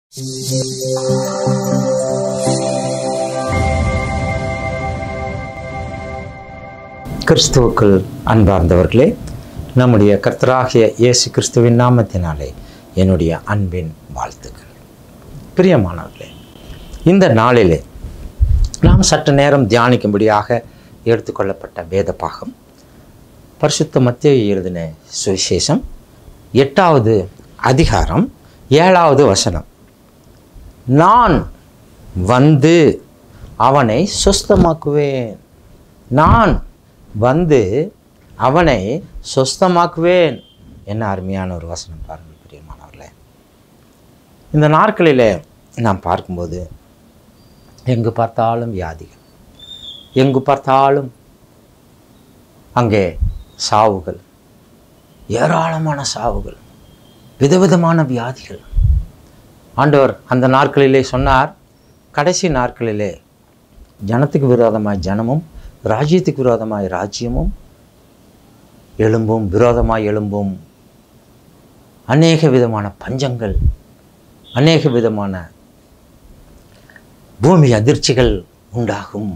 கிறிஸ்துவுக்குள் அன்பார்ந்தவர்களே நம்முடைய கர்த்தராகிய இயேசு கிறிஸ்துவின் நாமத்தினாலே என்னுடைய அன்பின் வாழ்த்துக்கள் பிரியமானவர்களே இந்த நாளிலே நாம் சற்று நேரம் தியானிக்கும்படியாக எடுத்துக்கொள்ளப்பட்ட வேத பாகம் பரிசுத்த மத்திய எழுதின சுவிசேஷம் எட்டாவது அதிகாரம் ஏழாவது வசனம் நான் வந்து அவனை சுஸ்தமாக்குவேன் நான் வந்து அவனை சொஸ்தமாக்குவேன் என்ன அருமையான ஒரு வசனம் பாருங்கள் பிரியமானவர்களே இந்த நாட்களிலே நாம் பார்க்கும்போது எங்கு பார்த்தாலும் வியாதிகள் எங்கு பார்த்தாலும் அங்கே சாவுகள் ஏராளமான சாவுகள் விதவிதமான வியாதிகள் ஆண்டவர் அந்த நாட்களிலே சொன்னார் கடைசி நாட்களிலே ஜனத்துக்கு விரோதமாய் ஜனமும் ராஜ்யத்துக்கு விரோதமாய் ராஜ்யமும் எழும்பும் விரோதமாய் எழும்பும் அநேக விதமான பஞ்சங்கள் அநேக விதமான பூமி அதிர்ச்சிகள் உண்டாகும்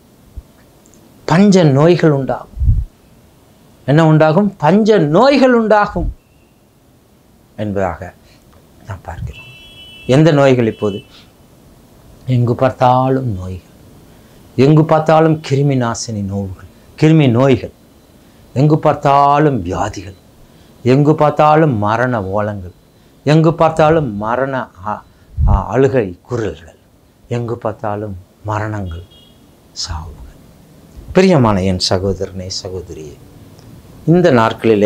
பஞ்ச நோய்கள் உண்டாகும் என்ன உண்டாகும் பஞ்ச நோய்கள் உண்டாகும் என்பதாக நாம் பார்க்கிறோம் எந்த நோய்கள் இப்போது எங்கு பார்த்தாலும் நோய்கள் எங்கு பார்த்தாலும் கிருமி நாசினி நோய்கள் கிருமி நோய்கள் எங்கு பார்த்தாலும் வியாதிகள் எங்கு பார்த்தாலும் மரண ஓலங்கள் எங்கு பார்த்தாலும் மரண அ- அ- அழுகை குரல்கள் எங்கு பார்த்தாலும் மரணங்கள் சாவுகள் பிரியமான என் சகோதரனே சகோதரியே இந்த நாட்களிலே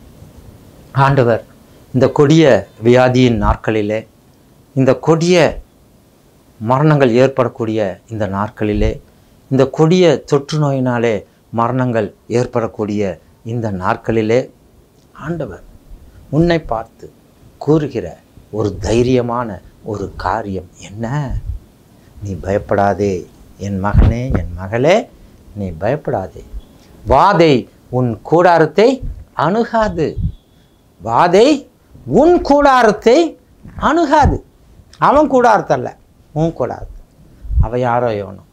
ஆண்டவர் இந்த கொடிய வியாதியின் நாட்களிலே இந்த கொடிய மரணங்கள் ஏற்படக்கூடிய இந்த நாட்களிலே இந்த கொடிய தொற்று நோயினாலே மரணங்கள் ஏற்படக்கூடிய இந்த நாட்களிலே ஆண்டவர் உன்னை பார்த்து கூறுகிற ஒரு தைரியமான ஒரு காரியம் என்ன நீ பயப்படாதே என் மகனே என் மகளே நீ பயப்படாதே வாதை உன் கூடாரத்தை அணுகாது வாதை உன் கூடாரத்தை அணுகாது அவன் கூடாரத்தல்ல உன் கூடாரத்தை அவன் யாரோ எவனோ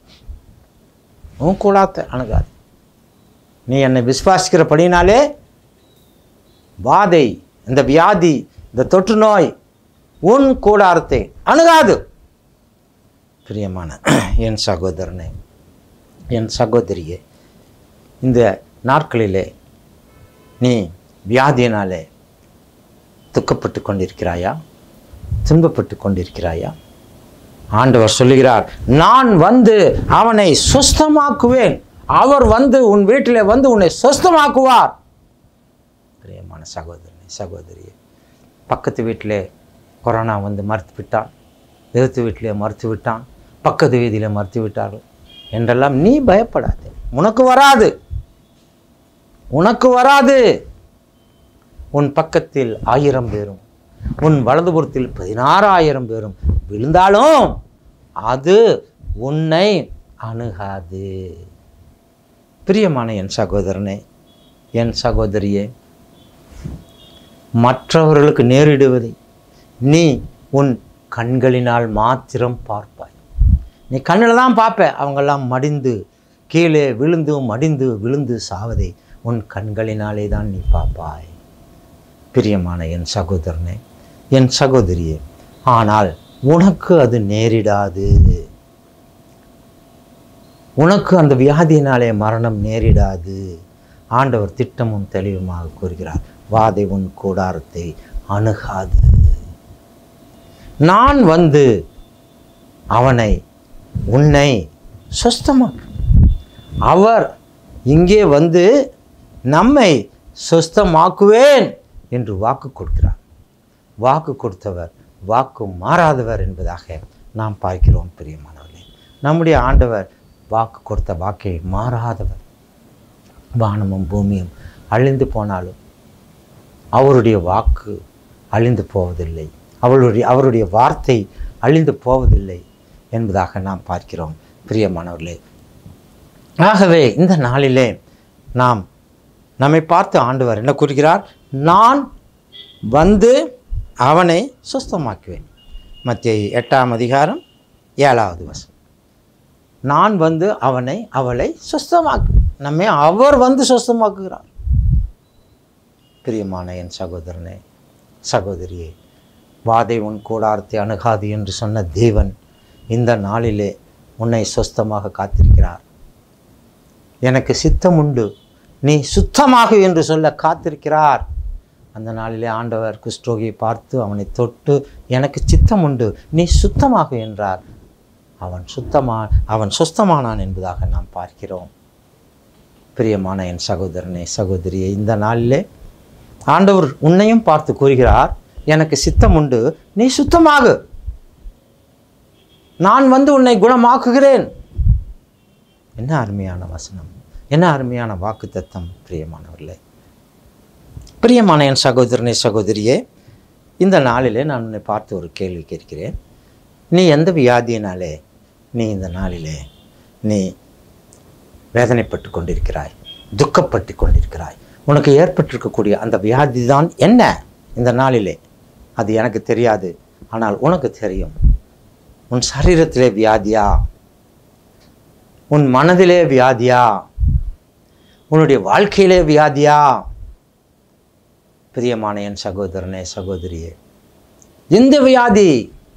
உன் கூடாரத்தை அணுகாது நீ என்னை விசுவாசிக்கிறபடினாலே வாதை இந்த வியாதி இந்த தொற்று நோய் உன் கூடாரத்தை அணுகாது பிரியமான என் சகோதரனே என் சகோதரியே இந்த நாட்களிலே நீ வியாதியினாலே துக்கப்பட்டு கொண்டிருக்கிறாயா துன்பப்பட்டு கொண்டிருக்கிறாயா ஆண்டவர் சொல்லுகிறார் நான் வந்து அவனை சுஸ்தமாக்குவேன் அவர் வந்து உன் வீட்டிலே வந்து உன்னை சுஸ்தமாக்குவார் பிரியமான சகோதரனே சகோதரியே பக்கத்து வீட்டிலே கொரோனா வந்து மறுத்து விட்டான் எதிர்த்து வீட்டிலே மறுத்து விட்டான் பக்கத்து வீதியில் மறுத்து விட்டார்கள் என்றெல்லாம் நீ பயப்படாதே உனக்கு வராது உனக்கு வராது உன் பக்கத்தில் ஆயிரம் பேரும் உன் வலதுபுறத்தில் பதினாறாயிரம் பேரும் விழுந்தாலும் அது உன்னை அணுகாது பிரியமான என் சகோதரனே என் சகோதரியே மற்றவர்களுக்கு நேரிடுவதை நீ உன் கண்களினால் மாத்திரம் பார்ப்பாய் நீ கண்ணில் தான் பார்ப்ப அவங்கெல்லாம் மடிந்து கீழே விழுந்து மடிந்து விழுந்து சாவதை உன் கண்களினாலே தான் நீ பார்ப்பாய் பிரியமான என் சகோதரனே என் சகோதரியே ஆனால் உனக்கு அது நேரிடாது உனக்கு அந்த வியாதியினாலே மரணம் நேரிடாது ஆண்டவர் திட்டமும் தெளிவுமாக கூறுகிறார் வாதை உன் கூடாரத்தை அணுகாது நான் வந்து அவனை உன்னை சுஸ்தமாக்கு அவர் இங்கே வந்து நம்மை சுஸ்தமாக்குவேன் என்று வாக்கு கொடுக்கிறார் வாக்கு கொடுத்தவர் வாக்கு மாறாதவர் என்பதாக நாம் பார்க்கிறோம் பிரியமானவர்களே நம்முடைய ஆண்டவர் வாக்கு கொடுத்த வாக்கை மாறாதவர் வானமும் பூமியும் அழிந்து போனாலும் அவருடைய வாக்கு அழிந்து போவதில்லை அவருடைய அவருடைய வார்த்தை அழிந்து போவதில்லை என்பதாக நாம் பார்க்கிறோம் பிரியமானவர்களே ஆகவே இந்த நாளிலே நாம் நம்மை பார்த்து ஆண்டவர் என்ன கூறுகிறார் நான் வந்து அவனை சுஸ்தமாக்குவேன் மத்திய எட்டாம் அதிகாரம் ஏழாவது வசனம் நான் வந்து அவனை அவளை சுஸ்தமாக்கு நம்மை அவர் வந்து சுஸ்தமாக்குகிறார் பிரியமான என் சகோதரனே சகோதரியே வாதை உன் கூடாரத்தை அணுகாது என்று சொன்ன தேவன் இந்த நாளிலே உன்னை சுஸ்தமாக காத்திருக்கிறார் எனக்கு சித்தம் உண்டு நீ சுத்தமாக என்று சொல்ல காத்திருக்கிறார் அந்த நாளிலே ஆண்டவர் குஷ்டோகியை பார்த்து அவனை தொட்டு எனக்கு சித்தம் உண்டு நீ சுத்தமாக என்றார் அவன் சுத்தமா அவன் சுத்தமானான் என்பதாக நாம் பார்க்கிறோம் பிரியமான என் சகோதரனே சகோதரியே இந்த நாளிலே ஆண்டவர் உன்னையும் பார்த்து கூறுகிறார் எனக்கு சித்தம் உண்டு நீ சுத்தமாகு நான் வந்து உன்னை குணமாக்குகிறேன் என்ன அருமையான வசனம் என்ன அருமையான வாக்கு தத்தம் பிரியமானவர்களே பிரியமான என் சகோதரனே சகோதரியே இந்த நாளிலே நான் உன்னை பார்த்து ஒரு கேள்வி கேட்கிறேன் நீ எந்த வியாதியினாலே நீ இந்த நாளிலே நீ வேதனைப்பட்டு கொண்டிருக்கிறாய் துக்கப்பட்டு கொண்டிருக்கிறாய் உனக்கு ஏற்பட்டிருக்கக்கூடிய அந்த வியாதி தான் என்ன இந்த நாளிலே அது எனக்கு தெரியாது ஆனால் உனக்கு தெரியும் உன் சரீரத்திலே வியாதியா உன் மனதிலே வியாதியா உன்னுடைய வாழ்க்கையிலே வியாதியா பிரியமான என் சகோதரனே சகோதரியே எந்த வியாதி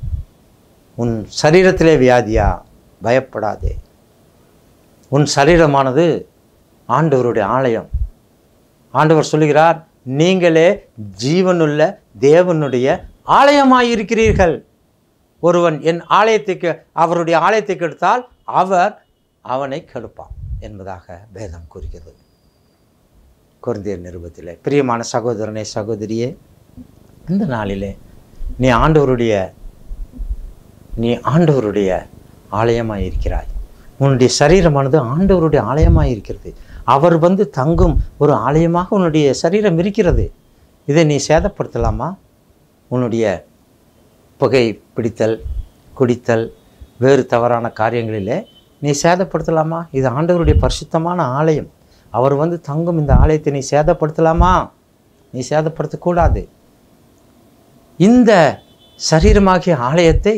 உன் சரீரத்திலே வியாதியா பயப்படாதே உன் சரீரமானது ஆண்டவருடைய ஆலயம் ஆண்டவர் சொல்லுகிறார் நீங்களே ஜீவனுள்ள தேவனுடைய ஆலயமாயிருக்கிறீர்கள் ஒருவன் என் ஆலயத்துக்கு அவருடைய ஆலயத்தை கெடுத்தால் அவர் அவனை கெடுப்பான் என்பதாக வேதம் கூறுகிறது குருந்தியர் நிருபத்திலே பிரியமான சகோதரனே சகோதரியே இந்த நாளிலே நீ ஆண்டவருடைய நீ ஆண்டவருடைய ஆலயமாய் இருக்கிறாய் உன்னுடைய சரீரமானது ஆண்டவருடைய ஆலயமாய் இருக்கிறது அவர் வந்து தங்கும் ஒரு ஆலயமாக உன்னுடைய சரீரம் இருக்கிறது இதை நீ சேதப்படுத்தலாமா உன்னுடைய புகை பிடித்தல் குடித்தல் வேறு தவறான காரியங்களிலே நீ சேதப்படுத்தலாமா இது ஆண்டவருடைய பரிசுத்தமான ஆலயம் அவர் வந்து தங்கும் இந்த ஆலயத்தை நீ சேதப்படுத்தலாமா நீ சேதப்படுத்தக்கூடாது இந்த சரீரமாகிய ஆலயத்தை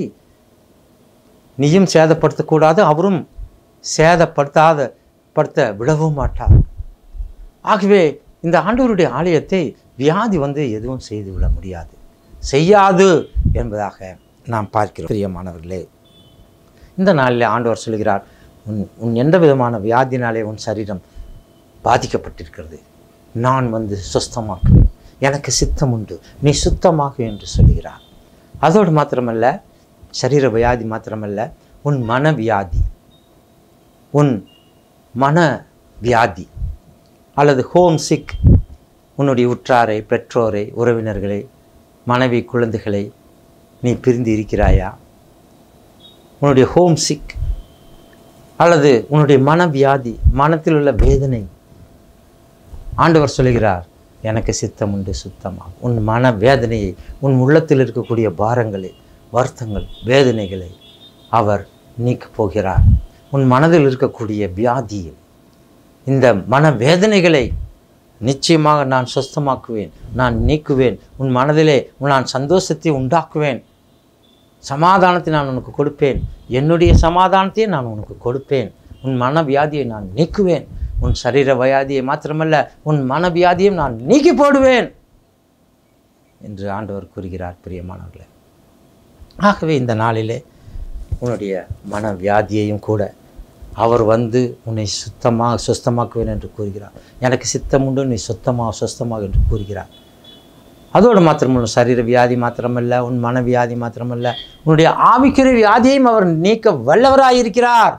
நீயும் சேதப்படுத்தக்கூடாது அவரும் சேதப்படுத்தாத படுத்த விடவும் மாட்டார் ஆகவே இந்த ஆண்டவருடைய ஆலயத்தை வியாதி வந்து எதுவும் செய்து விட முடியாது செய்யாது என்பதாக நாம் பார்க்கிறோம் பிரியமானவர்களே இந்த நாளில் ஆண்டவர் சொல்கிறார் உன் உன் எந்த விதமான வியாதினாலே உன் சரீரம் பாதிக்கப்பட்டிருக்கிறது நான் வந்து சுஸ்தமாக்குவேன் எனக்கு சித்தம் உண்டு நீ சுத்தமாகு என்று சொல்கிறார் அதோடு மாத்திரமல்ல சரீர வியாதி மாத்திரமல்ல உன் மன வியாதி உன் மன வியாதி அல்லது ஹோம் சிக் உன்னுடைய உற்றாரை பெற்றோரை உறவினர்களை மனைவி குழந்தைகளை நீ பிரிந்து இருக்கிறாயா உன்னுடைய ஹோம் சிக் அல்லது உன்னுடைய மனவியாதி மனத்தில் உள்ள வேதனை ஆண்டவர் சொல்கிறார் எனக்கு சித்தம் உண்டு சுத்தமாக உன் மன வேதனையை உன் உள்ளத்தில் இருக்கக்கூடிய பாரங்களை வருத்தங்கள் வேதனைகளை அவர் நீக்கப் போகிறார் உன் மனதில் இருக்கக்கூடிய வியாதியை இந்த மன வேதனைகளை நிச்சயமாக நான் சுஸ்தமாக்குவேன் நான் நீக்குவேன் உன் மனதிலே நான் சந்தோஷத்தை உண்டாக்குவேன் சமாதானத்தை நான் உனக்கு கொடுப்பேன் என்னுடைய சமாதானத்தையே நான் உனக்கு கொடுப்பேன் உன் மன வியாதியை நான் நீக்குவேன் உன் சரீர வியாதியை மாத்திரமல்ல உன் மன வியாதியும் நான் நீக்கி போடுவேன் என்று ஆண்டவர் கூறுகிறார் பிரியமானவர்களே ஆகவே இந்த நாளிலே உன்னுடைய மன வியாதியையும் கூட அவர் வந்து உன்னை சுத்தமாக சுத்தமாக்குவேன் என்று கூறுகிறார் எனக்கு சித்தம் உண்டு நீ சுத்தமாக சுத்தமாக என்று கூறுகிறார் அதோடு மாத்திரமல்ல சரீர வியாதி மாத்திரமல்ல உன் மன வியாதி மாத்திரமல்ல உன்னுடைய ஆவிக்குரிய வியாதியையும் அவர் நீக்க வல்லவராயிருக்கிறார்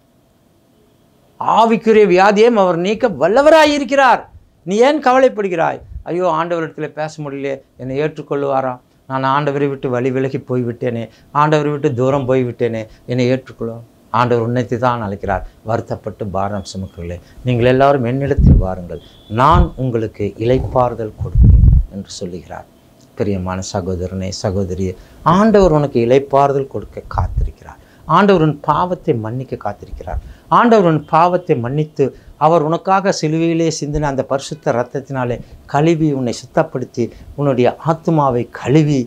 ஆவிக்குரிய வியாதியையும் அவர் நீக்க வல்லவராயிருக்கிறார் நீ ஏன் கவலைப்படுகிறாய் ஐயோ ஆண்டவரிடத்தில் பேச முடியல என்னை ஏற்றுக்கொள்ளுவாரா நான் ஆண்டவரை விட்டு வழி விலகி போய்விட்டேனே ஆண்டவரை விட்டு தூரம் போய்விட்டேனே என்னை ஏற்றுக்கொள்ளும் ஆண்டவர் உன்னைத்து தான் அழைக்கிறார் வருத்தப்பட்டு பாரம் சுமக்கிறீர்களே நீங்கள் எல்லாரும் என்னிடத்தில் வாருங்கள் நான் உங்களுக்கு இளைப்பாறுதல் கொடுப்பேன் என்று சொல்லுகிறார் பிரியமான சகோதரனே சகோதரியே ஆண்டவர் உனக்கு இளைப்பாறுதல் கொடுக்க காத்திருக்கிறார் ஆண்டவர் உன் பாவத்தை மன்னிக்க காத்திருக்கிறார் ஆண்டவர் உன் பாவத்தை மன்னித்து அவர் உனக்காக சிலுவையிலே சிந்தின அந்த பரிசுத்த ரத்தத்தினாலே கழுவி உன்னை சுத்தப்படுத்தி உன்னுடைய ஆத்மாவை கழுவி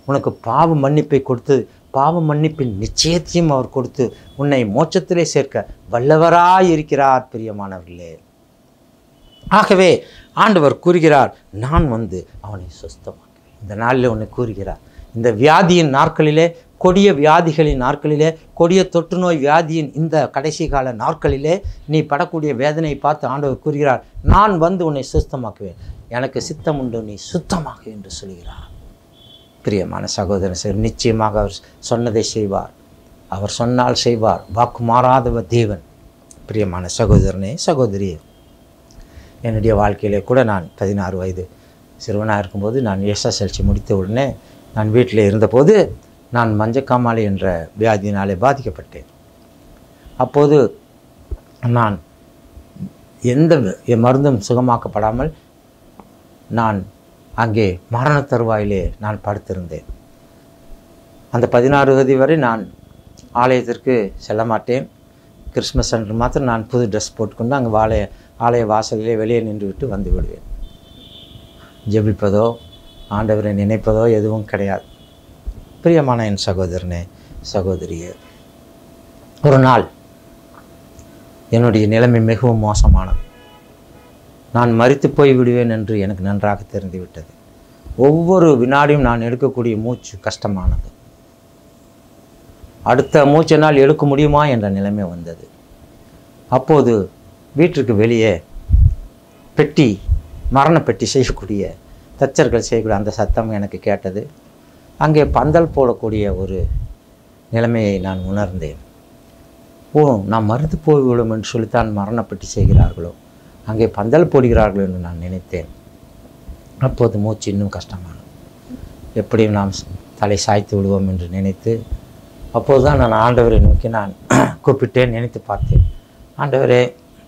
உனக்கு பாவ மன்னிப்பை கொடுத்து பாவ மன்னிப்பின் நிச்சயத்தையும் அவர் கொடுத்து உன்னை மோட்சத்திலே சேர்க்க வல்லவராய் இருக்கிறார் பிரியமானவர்களே ஆகவே ஆண்டவர் கூறுகிறார் நான் வந்து அவனை சுஸ்தமாக்குவேன் இந்த நாளில் ஒன்று கூறுகிறார் இந்த வியாதியின் நாட்களிலே கொடிய வியாதிகளின் நாட்களிலே கொடிய தொற்று நோய் வியாதியின் இந்த கடைசி கால நாட்களிலே நீ படக்கூடிய வேதனையை பார்த்து ஆண்டவர் கூறுகிறார் நான் வந்து உன்னை சுத்தமாக்குவேன் எனக்கு சித்தம் உண்டு நீ சுத்தமாக என்று சொல்கிறார் பிரியமான சகோதரன் சார் நிச்சயமாக அவர் சொன்னதை செய்வார் அவர் சொன்னால் செய்வார் வாக்கு மாறாதவர் தேவன் பிரியமான சகோதரனே சகோதரியே என்னுடைய வாழ்க்கையிலே கூட நான் பதினாறு வயது சிறுவனாக இருக்கும்போது நான் எஸ்எஸ்எல்சி முடித்த உடனே நான் வீட்டில் இருந்தபோது நான் மஞ்சக்காமாலை என்ற வியாதியினாலே பாதிக்கப்பட்டேன் அப்போது நான் எந்த வி- மருந்தும் சுகமாக்கப்படாமல் நான் அங்கே மரண தருவாயிலே நான் படுத்திருந்தேன் அந்த பதினாறு வயது வரை நான் ஆலயத்திற்கு செல்ல மாட்டேன் கிறிஸ்மஸ் அன்று மாத்திரம் நான் புது ட்ரெஸ் போட்டுக்கொண்டு அங்கே வாழைய ஆலய வாசலிலே வெளியே நின்றுவிட்டு வந்து விடுவேன் ஜெபிப்பதோ ஆண்டவரை நினைப்பதோ எதுவும் கிடையாது பிரியமான என் சகோதரனே சகோதரியே ஒரு நாள் என்னுடைய நிலைமை மிகவும் மோசமானது நான் மரித்து போய் விடுவேன் என்று எனக்கு நன்றாக தெரிந்துவிட்டது ஒவ்வொரு வினாடியும் நான் எடுக்கக்கூடிய மூச்சு கஷ்டமானது அடுத்த மூச்சை நாள் எடுக்க முடியுமா என்ற நிலைமை வந்தது அப்போது வீட்டிற்கு வெளியே பெட்டி மரண பெட்டி செய்யக்கூடிய தச்சர்கள் செய்யக்கூடிய அந்த சத்தம் எனக்கு கேட்டது அங்கே பந்தல் போடக்கூடிய ஒரு நிலைமையை நான் உணர்ந்தேன் ஓ நாம் மறுத்து போய்விடும் என்று சொல்லித்தான் மரணப்பட்டு செய்கிறார்களோ அங்கே பந்தல் போடுகிறார்களோ என்று நான் நினைத்தேன் அப்போது மூச்சு இன்னும் கஷ்டமானது எப்படியும் நாம் தலை சாய்த்து விடுவோம் என்று நினைத்து அப்போதுதான் நான் ஆண்டவரை நோக்கி நான் கூப்பிட்டேன் நினைத்து பார்த்தேன் ஆண்டவரே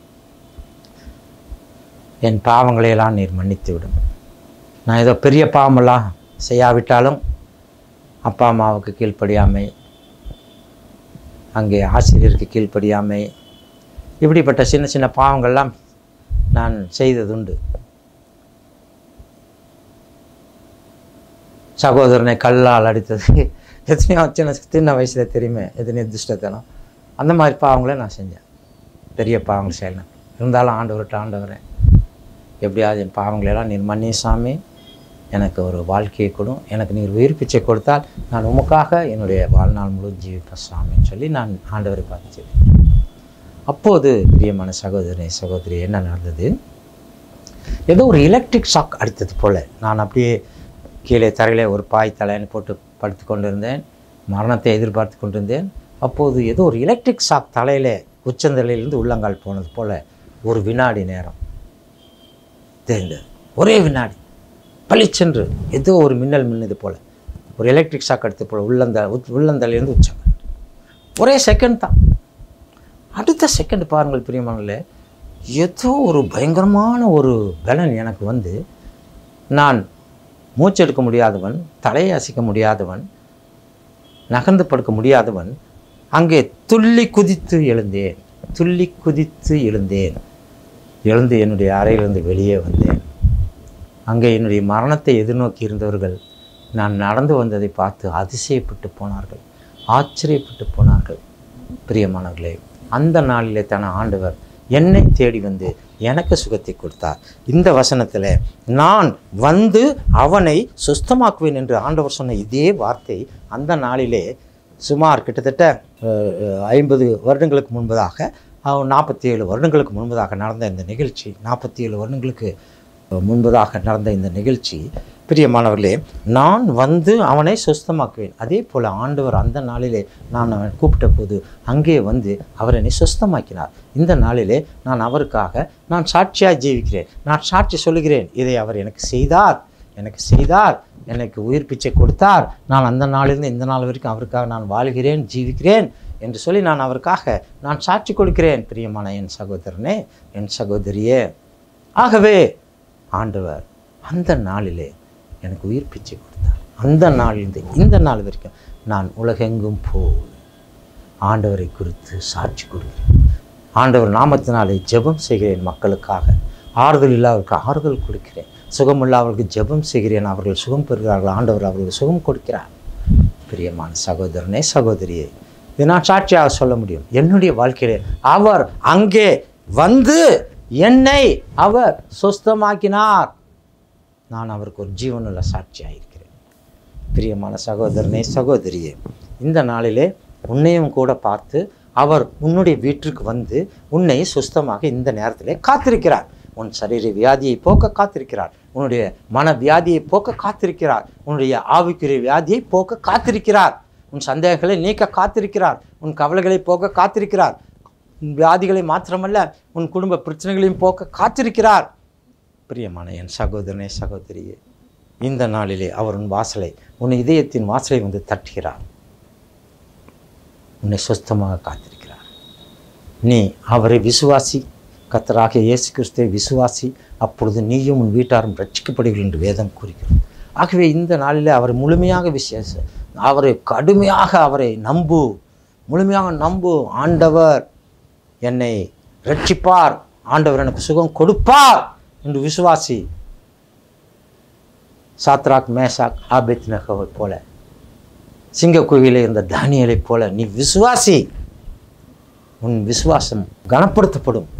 என் பாவங்களை எல்லாம் நீர் மன்னித்து விடும் நான் ஏதோ பெரிய பாவமெல்லாம் செய்யாவிட்டாலும் அப்பா அம்மாவுக்கு கீழ்ப்படியாமை அங்கே ஆசிரியருக்கு கீழ்ப்படியாமை இப்படிப்பட்ட சின்ன சின்ன பாவங்கள்லாம் நான் செய்ததுண்டு சகோதரனை கல்லால் அடித்தது எத்தனையோ சின்ன சின்ன வயசில் தெரியுமே எத்தனையோ துஷ்டத்தனம் அந்த மாதிரி பாவங்களை நான் செஞ்சேன் பெரிய பாவங்கள் செய்யலாம் இருந்தாலும் ஆண்டவர்கிட்ட ஆண்டவரேன் எப்படியாவது என் பாவங்களெல்லாம் நீர் மன்னி சாமி எனக்கு ஒரு வாழ்க்கையை கொடும் எனக்கு நீர் உயிர் பிச்சை கொடுத்தால் நான் உமக்காக என்னுடைய வாழ்நாள் முழு ஜீவிப்பேன் சாமின்னு சொல்லி நான் ஆண்டவரை பார்த்து அப்போது பிரியமான சகோதரி சகோதரி என்ன நடந்தது ஏதோ ஒரு எலக்ட்ரிக் ஷாக் அடித்தது போல் நான் அப்படியே கீழே தரையிலே ஒரு பாய் தலைன்னு போட்டு படுத்து கொண்டிருந்தேன் மரணத்தை எதிர்பார்த்து கொண்டிருந்தேன் அப்போது ஏதோ ஒரு எலக்ட்ரிக் ஷாக் தலையிலே உச்சந்தலையிலிருந்து உள்ளங்கால் போனது போல் ஒரு வினாடி நேரம் தெரிந்தது ஒரே வினாடி பளிச்சென்று ஏதோ ஒரு மின்னல் மின்னது போல் ஒரு எலக்ட்ரிக் ஷாக் எடுத்து போல் உள்ளந்த உச்- உள்ளந்தலையிலிருந்து உச்சம் ஒரே செகண்ட் தான் அடுத்த செகண்ட் பாருங்கள் பிரியமானங்களே ஏதோ ஒரு பயங்கரமான ஒரு பலன் எனக்கு வந்து நான் மூச்செடுக்க முடியாதவன் தலையை அசைக்க முடியாதவன் நகர்ந்து படுக்க முடியாதவன் அங்கே துள்ளி குதித்து எழுந்தேன் துள்ளி குதித்து எழுந்தேன் எழுந்து என்னுடைய அறையிலிருந்து வெளியே வந்தேன் அங்கே என்னுடைய மரணத்தை எதிர்நோக்கி இருந்தவர்கள் நான் நடந்து வந்ததை பார்த்து அதிசயப்பட்டு போனார்கள் ஆச்சரியப்பட்டு போனார்கள் பிரியமானவர்களே அந்த நாளிலே தான ஆண்டவர் என்னை தேடி வந்து எனக்கு சுகத்தை கொடுத்தார் இந்த வசனத்தில் நான் வந்து அவனை சுஸ்தமாக்குவேன் என்று ஆண்டவர் சொன்ன இதே வார்த்தை அந்த நாளிலே சுமார் கிட்டத்தட்ட அஹ், அஹ், ஐம்பது வருடங்களுக்கு முன்பதாக நாற்பத்தி ஏழு வருடங்களுக்கு முன்பதாக நடந்த இந்த நிகழ்ச்சி நாற்பத்தி ஏழு வருடங்களுக்கு முன்பதாக நடந்த இந்த நிகழ்ச்சி பிரியமானவர்களே நான் வந்து அவனை சுஸ்தமாக்குவேன் அதே போல் ஆண்டவர் அந்த நாளிலே நான் அவன் கூப்பிட்ட போது அங்கே வந்து அவர் என்னை சுஸ்தமாக்கினார் இந்த நாளிலே நான் அவருக்காக நான் சாட்சியாக ஜீவிக்கிறேன் நான் சாட்சி சொல்லுகிறேன் இதை அவர் எனக்கு செய்தார் எனக்கு செய்தார் எனக்கு உயிர் பிச்சை கொடுத்தார் நான் அந்த நாளிலிருந்து இந்த நாள் வரைக்கும் அவருக்காக நான் வாழ்கிறேன் ஜீவிக்கிறேன் என்று சொல்லி நான் அவருக்காக நான் சாட்சி கொடுக்கிறேன் பிரியமான என் சகோதரனே என் சகோதரியே ஆகவே ஆண்டவர் அந்த நாளிலே எனக்கு உயிர் பிச்சை கொடுத்தார் அந்த நாளிலிருந்து இந்த நாள் வரைக்கும் நான் உலகெங்கும் போய் ஆண்டவரை குறித்து சாட்சி கொடுக்கிறேன் ஆண்டவர் நாமத்தினாலே ஜெபம் செய்கிறேன் மக்களுக்காக ஆறுதல் இல்லாதவருக்கு ஆறுதல் கொடுக்கிறேன் சுகமுள்ளவர்களுக்கு ஜெபம் செய்கிறேன் அவர்கள் சுகம் பெறுகிறார்கள் ஆண்டவர் அவர்களுக்கு சுகம் கொடுக்கிறார் பிரியமான சகோதரனே சகோதரியே இதை நான் சாட்சியாக சொல்ல முடியும் என்னுடைய வாழ்க்கையிலே அவர் அங்கே வந்து என்னை அவர் சுஸ்தமாக்கினார் நான் அவருக்கு ஒரு ஜீவனுள்ள சாட்சியாக இருக்கிறேன் பிரியமான சகோதரனே சகோதரியே இந்த நாளிலே உன்னையும் கூட பார்த்து அவர் உன்னுடைய வீட்டிற்கு வந்து உன்னை சுஸ்தமாக இந்த நேரத்திலே காத்திருக்கிறார் உன் சரீர வியாதியை போக்க காத்திருக்கிறார் உன்னுடைய மன வியாதியை போக்க காத்திருக்கிறார் உன்னுடைய ஆவிக்குரிய வியாதியை போக்க காத்திருக்கிறார் உன் சந்தேகங்களை நீக்க காத்திருக்கிறார் உன் கவலைகளை போக்க காத்திருக்கிறார் உன் வியாதிகளை மாத்திரமல்ல உன் குடும்ப பிரச்சனைகளையும் போக்க காத்திருக்கிறார் பிரியமான என் சகோதரனே சகோதரியே இந்த நாளிலே அவர் உன் வாசலை உன் இதயத்தின் வாசலை வந்து தட்டுகிறார் உன்னை சுத்தமாக காத்திருக்கிறார் நீ அவரை விசுவாசி கத்தராகிய இயேசு கிறிஸ்துவை விசுவாசி அப்பொழுது நீயும் உன் வீட்டாரும் ரட்சிக்கப்படுவீர்கள் என்று வேதம் கூறுகிறது ஆகவே இந்த நாளிலே அவரை முழுமையாக விசேஷ அவரை கடுமையாக அவரை நம்பு முழுமையாக நம்பு ஆண்டவர் என்னை ரட்சிப்பார் ஆண்டவர் எனக்கு சுகம் கொடுப்பார் என்று விசுவாசி சாத்ராக் மேசாக் ஆபேத் நகவை போல சிங்கக்குவியில் இருந்த தானியலைப் போல நீ விசுவாசி உன் விசுவாசம் கனப்படுத்தப்படும்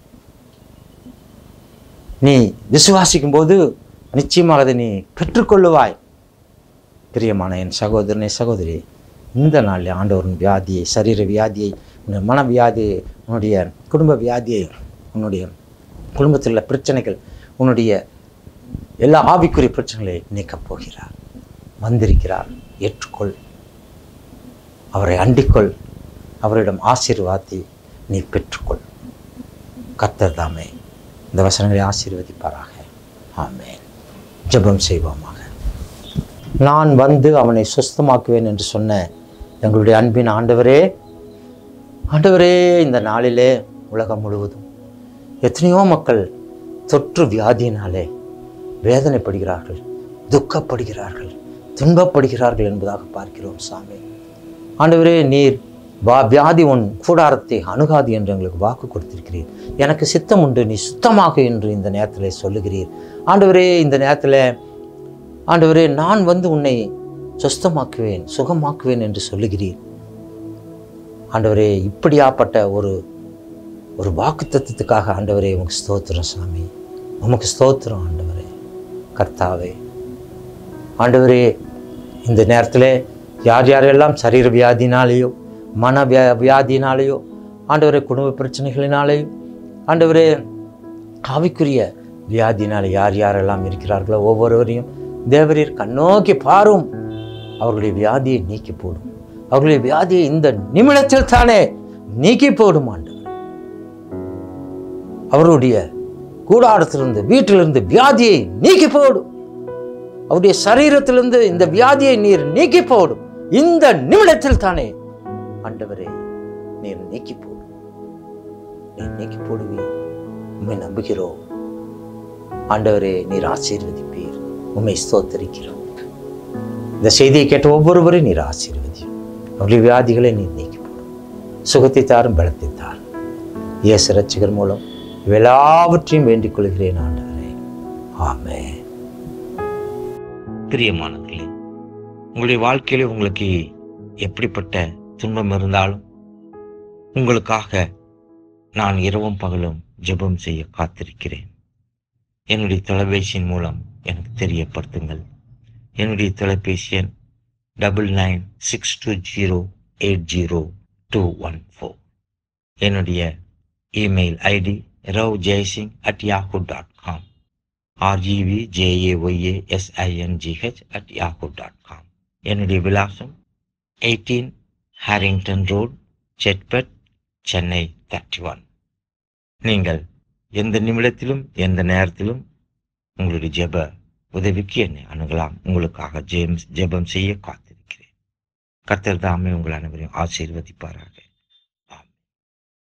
நீ விசுவாசிக்கும் போது நிச்சயமாக அதை நீ பெற்றுக்கொள்ளுவாய் பிரியமான என் சகோதரனே சகோதரி இந்த நாளில் ஆண்டவரின் வியாதியை சரீர வியாதியை உன்னுடைய மன வியாதியை உன்னுடைய குடும்ப வியாதியை உன்னுடைய குடும்பத்தில் உள்ள பிரச்சனைகள் உன்னுடைய எல்லா ஆவிக்குரிய பிரச்சனைகளை நீக்கப் போகிறார் வந்திருக்கிறார் ஏற்றுக்கொள் அவரை அண்டிக்கொள் அவரிடம் ஆசீர்வாதி நீ பெற்றுக்கொள் கர்த்தர் தாமே இந்த வசனங்களை ஆசீர்வதிப்பாராக ஆமென் ஜெபம் செய்வோமாக நான் வந்து அவனை சுஸ்தமாக்குவேன் என்று சொன்ன எங்களுடைய அன்பின் ஆண்டவரே ஆண்டவரே இந்த நாளிலே உலகம் முழுவதும் எத்தனையோ மக்கள் தொற்று வியாதியினாலே வேதனைப்படுகிறார்கள் துக்கப்படுகிறார்கள் துன்பப்படுகிறார்கள் என்பதாக பார்க்கிறோம் சாமி ஆண்டவரே நீர் வா வியாதி உன் கூடாரத்தை அணுகாது என்று எங்களுக்கு வாக்கு கொடுத்திருக்கிறீர் எனக்கு சித்தம் உண்டு நீ சுத்தமாக என்று இந்த நேரத்தில் சொல்லுகிறீர் ஆண்டவரே இந்த நேரத்தில் ஆண்டவரே நான் வந்து உன்னை சுஸ்தமாக்குவேன் சுகமாக்குவேன் என்று சொல்லுகிறீர் ஆண்டவரே இப்படியாப்பட்ட ஒரு ஒரு வாக்கு தத்துவத்துக்காக ஆண்டவரே உமக்கு ஸ்தோத்திரம் சாமி உமக்கு ஸ்தோத்திரம் ஆண்டவரே கர்த்தாவே ஆண்டவரே இந்த நேரத்தில் யார் யாரெல்லாம் சரீர வியாதினாலேயோ மன வியா வியாதினாலேயோ ஆண்டவரே குடும்ப பிரச்சனைகளினாலேயோ ஆண்டவரே ஆவிக்குரிய வியாதினாலே யார் யாரெல்லாம் இருக்கிறார்களோ ஒவ்வொருவரையும் தேவரீர் கண்ணோக்கி பாரும் அவர்களுடைய வியாதியை நீக்கி போடும் அவர்களுடைய வியாதியை இந்த நிமிடத்தில் தானே நீக்கி போடும் ஆண்டவர் அவருடைய கூடாரத்திலிருந்து வீட்டிலிருந்து வியாதியை நீக்கி போடும் அவருடைய சரீரத்திலிருந்து இந்த வியாதியை நீர் நீக்கி போடும் இந்த நிமிடத்தில் தானே ஆண்டவரே நீர் நீக்கி போடும் நீர் நீக்கி போடுவீர் உண்மை நம்புகிறோம் ஆண்டவரே நீர் ஆசீர்வதிப்பீர் உண்மை ஸ்தோத்தரிக்கிறோம் இந்த செய்தியை கேட்ட ஒவ்வொருவரையும் நீர் ஆசீர்வதியும் அவருடைய வியாதிகளை நீர் நீக்கி போடும் சுகத்தை தாரும் பலத்தை தாரும் இயேசு ரட்சகர் மூலம் எல்லாவற்றையும் வேண்டிக் கொள்கிறேன் ஆண்டவரே ஆமே பிரியமானவர்களே உங்களுடைய வாழ்க்கையில உங்களுக்கு எப்படிப்பட்ட துன்பம் இருந்தாலும் உங்களுக்காக நான் இரவும் பகலும் ஜெபம் செய்ய காத்திருக்கிறேன் என்னுடைய தொலைபேசியின் மூலம் எனக்கு தெரியப்படுத்துங்கள் என்னுடைய தொலைபேசி எண் double nine six two zero eight zero two one four என்னுடைய email ID ரவ் Jaisingh at Yahoo dot com ஆர்ஜிவிஜேஏஒய்ஏஎஸ்ஐஎன்ஜிஹெச் at Yahoo dot com என்னுடைய விலாசம் eighteen Harrington road செட்பட் Chennai thirty one நீங்கள் எந்த நிமிடத்திலும் எந்த நேரத்திலும் உங்களுடைய ஜெப உதவிக்கு என்னை அணுகலாம் உங்களுக்காக ஜேம்ஸ் ஜெபம் செய்ய காத்திருக்கிறேன் கர்த்தர் தாமே உங்கள் அனைவரையும் ஆசீர்வதிப்பாராக